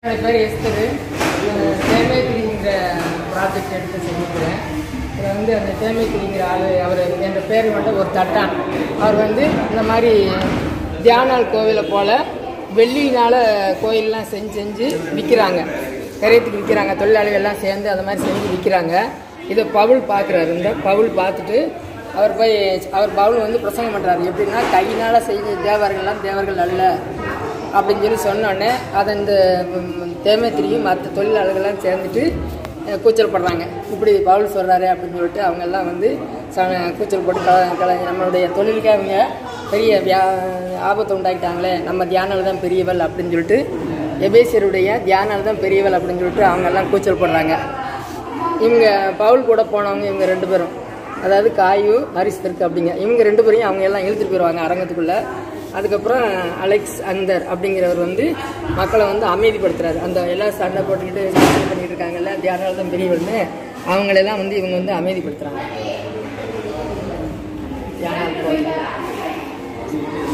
என்னோட பேர் Esther தேமைக்குடிங்கிற project எடுத்து செஞ்சுக்கிறேன் இதில் வந்து அந்த தேமைக்குடிங்கிற ஆள் அவர் என்ற பேர் வந்து ஒரு தட்டான் அவர் வந்து இந்த மாதிரி தியானால் கோவிலை போல் வெள்ளியினால் கோயிலெலாம் செஞ்சு செஞ்சு விற்கிறாங்க கரையத்துக்கு விற்கிறாங்க தொழிலாளிகள் எல்லாம் சேர்ந்து அந்த மாதிரி செஞ்சு விற்கிறாங்க இதை பவுல் பார்க்குறாரு இந்த பவுல் பார்த்துட்டு அவர் போய் அவர் பவுல் வந்து பிரசங்கம் பண்ணுறாரு எப்படின்னா கையினால் செய்த தேவர்கள்லாம் தேவர்கள் அல்ல அப்படின்னு சொல்லி சொன்னோடனே அதை இந்த தேமத்திரியும் மற்ற தொழிலாளர்கள்லாம் சேர்ந்துட்டு அஹ், கூச்சல் படுறாங்க இப்படி பவுல் சொல்கிறாரு அப்படின்னு சொல்லிட்டு அவங்க எல்லாம் வந்து ச கூச்சல் போட்டு கல கல நம்மளுடைய தொழிலுக்கு அவங்க பெரிய வியா ஆபத்தை உண்டாக்கிட்டாங்களே நம்ம தியானால் தான் பெரியவள் அப்படின்னு சொல்லிட்டு எபேசியருடைய தியானால் தான் பெரியவள் அப்படின்னு சொல்லிட்டு அவங்க எல்லாம் கூச்சல் போடுறாங்க இவங்க பவுல் கூட போனவங்க இவங்க ரெண்டு பேரும் அதாவது காயு அரிஸ்தருக்கு அப்படிங்க இவங்க ரெண்டு பேரையும் அவங்க எல்லாம் இழுத்துட்டு போயிடுவாங்க அரங்கத்துக்குள்ள அதுக்கப்புறம் அலெக்ஸ் அந்தர் அப்படிங்கிறவர் வந்து மக்களை வந்து அமைதிப்படுத்துறாரு அந்த எல்லாம் சண்டை போட்டுக்கிட்டு இது பண்ணிட்டு இருக்காங்கல்ல தியானால தான் பெரியவர்னு அவங்களெல்லாம் வந்து இவங்க வந்து அமைதிப்படுத்துறாங்க தியானால் கோயில்